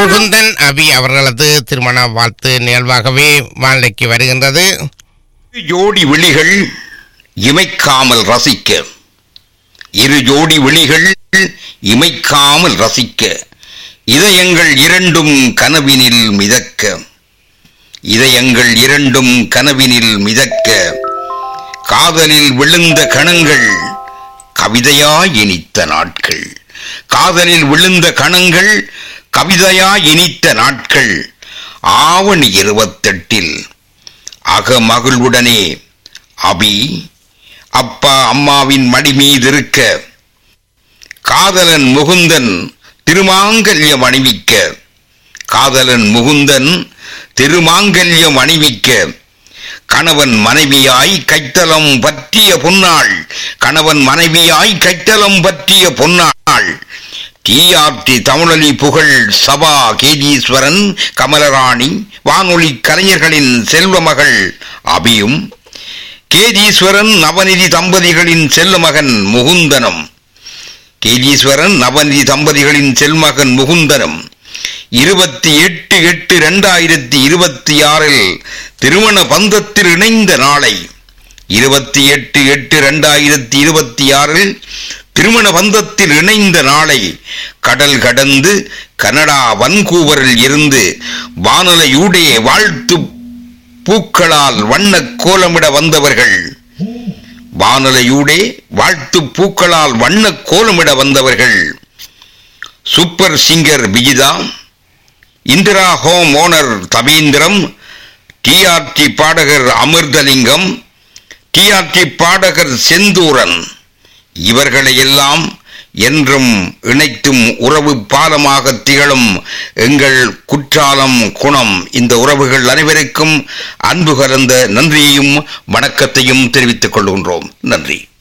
முகுந்தன் அபி அவர்களது திருமண வாழ்த்து நிகழ்வாகவே வாழ்க்கைக்கு வருகின்றது ஜோடி விழிகள் இமைக்காமல் ரசிக்க இரு ஜோடி விழிகள் இமைக்காமல் ரசிக்க இதயங்கள் இரண்டும் கனவினில் மிதக்க இதயங்கள் இரண்டும் கனவினில் மிதக்க காதலில் விழுந்த கணங்கள் கவிதையாய் இனித்த நாட்கள் காதலில் விழுந்த கணங்கள் கவிதையாய் இனித்த நாட்கள் ஆவணி இருபத்தெட்டில் அகமகிழ்வுடனே அபி அப்பா அம்மாவின் மடி மீதிருக்க காதலன் முகுந்தன் திருமாங்கல்யம் அணிவிக்க காதலன் முகுந்தன் திருமாங்கல்யம் அணிவிக்க கணவன் மனைவியாய் கைத்தலம் பற்றிய பொன்னாள் கணவன் மனைவியாய் கைத்தலம் பற்றிய பொன்னாள் டிஆர்டி தமிழொலி புகழ் சபா கேதீஸ்வரன் கமலராணி வானொலி கலைஞர்களின் செல்வமகள் அபியும் கேதீஸ்வரன் நவநிதி தம்பதிகளின் செல்வமகன் முகுந்தனம் கேதீஸ்வரன் நவநிதி தம்பதிகளின் செல்மகன் முகுந்தனம் இருபத்தி எட்டு எட்டு இரண்டாயிரத்தி இருபத்தி ஆறில் திருமண பந்தத்தில் இணைந்த நாளை இருபத்தி எட்டு எட்டு இரண்டாயிரத்தி இருபத்தி ஆறில் திருமண பந்தத்தில் இணைந்த நாளை கடல் கடந்து கனடா வன்கூவரில் இருந்து வானலையூடே வாழ்த்து பூக்களால் வண்ண கோலமிட வந்தவர்கள் வானலையூடே வாழ்த்து பூக்களால் வண்ண கோலமிட வந்தவர்கள் super singer Vijitha Indira home owner தபீந்திரம் டிஆர்டி பாடகர் அமிர்தலிங்கம் டிஆர்டி பாடகர் செந்தூரன் இவர்களையெல்லாம் என்றும் இணைத்தும் உறவு பாலமாக திகழும் எங்கள் குற்றாலம் குணம் இந்த உறவுகள் அனைவருக்கும் அன்பு கலந்த நன்றியையும் வணக்கத்தையும் தெரிவித்துக் கொள்கின்றோம் நன்றி